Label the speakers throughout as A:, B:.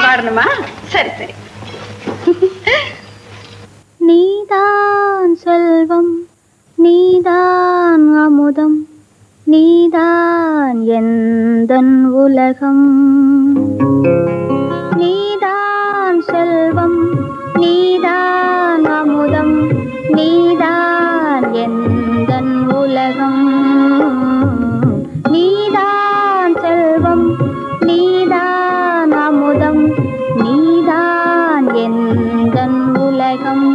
A: நான் பாடணுமா சரி சரி
B: நீதான் செல்வம் நீதான் அமுதம் நீதான் எந்தன் உலகம் நீதான் செல்வம் நீதான் அமுதம் நீதான் எந்தன் உலகம் நீதான் செல்வம் நீதான் அமுதம் நீதான் எந்தன் உலகம்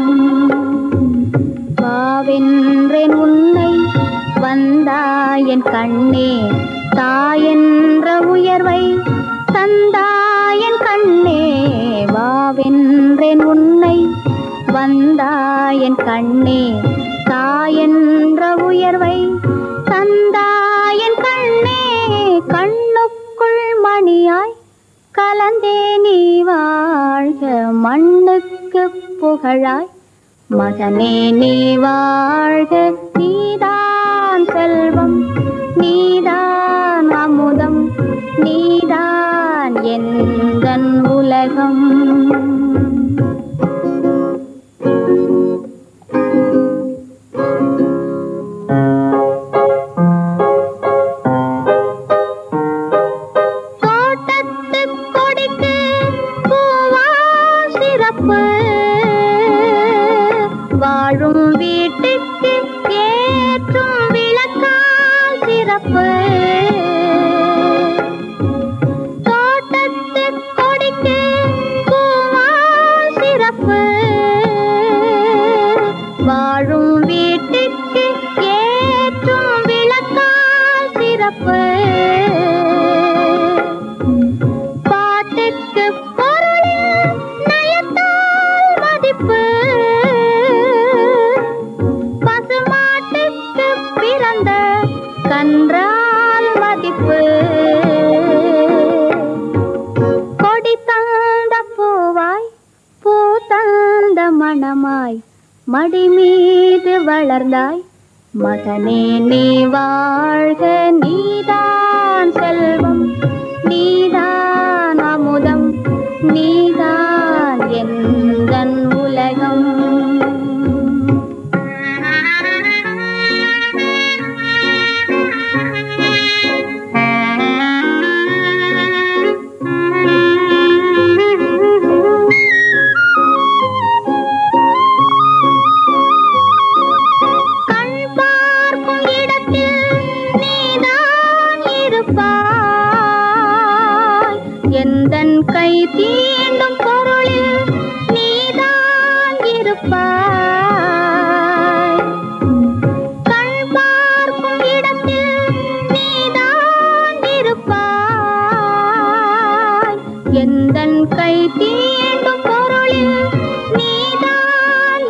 B: வாவென்றேன் உன்னை வந்தாயன் கண்ணே தாயென்ற உயர்வை தந்தாயன் கண்ணே வாவென்றேன் உன்னை வந்தாயன் கண்ணே தாயென்ற உயர்வை தந்தாயன் கண்ணே கண்ணுக்குள் மணியாய் கலந்தே நீ வாழ்க மண்ணுக்கு புகழாய் மகனே நீ வாழ்க நீதான் செல்வம் நீதான் அமுதம் நீதான் எந்தன் உலகம் தோட்டத்து கொடிக்கு பூவா சிறப்பு வாழும் வீட்டுக்கு ஏற்றும் விளக்கால் சிறப்பு தோட்டத்து கொடிக்கு பூவா சிறப்பு வாழும் வீட்டுக்கு ஏற்றும் விளக்கால் சிறப்பு பாட்டுக்கு பொருளில் நயத்தால் மதிப்பு பசுமாட்டுக்கு பிறந்த கன்றால் மதிப்பு கொடி தந்த பூவாய் பூ தந்த மணமாய் மடி மீது வளர்ந்தாய் மகனே நீ வாழ்க நீதான் செல்வம் நீதான் அமுதம் நீதான் எந்தன் உலகம் கண் பார்க்கும் இடத்தில் நீதான் இருப்பாய் எந்தன் கை தீண்டும் பொருளில் நீதான் இருப்பாய் கண் பார்க்கும் இடத்தில் நீதான் இருப்பாய் எந்தன் கை தீண்டும் பொருளில் நீதான்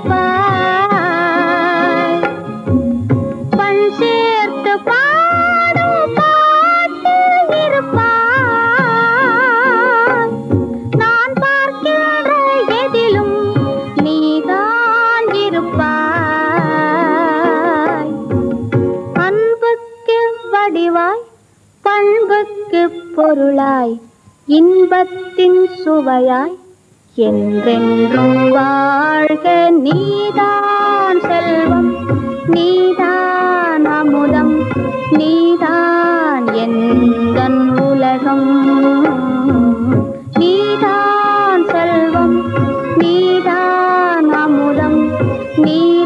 B: இருப்பாய் பண் சேர்த்து பாடும் பாட்டு இருப்பாய் நான் பார்க்கின்ற எதிலும் நீதான் இருப்பாய் அன்புக்கு வடிவாய் பண்புக்கு பொருளாய் இன்பத்தின் சுவையாய் என்றென்றும் வாழ்க நீதான் செல்வம் நீதான் அமுதம் நீதான் எந்தன் உலகம் நீதான் செல்வம் நீதான் அமுதம் நீ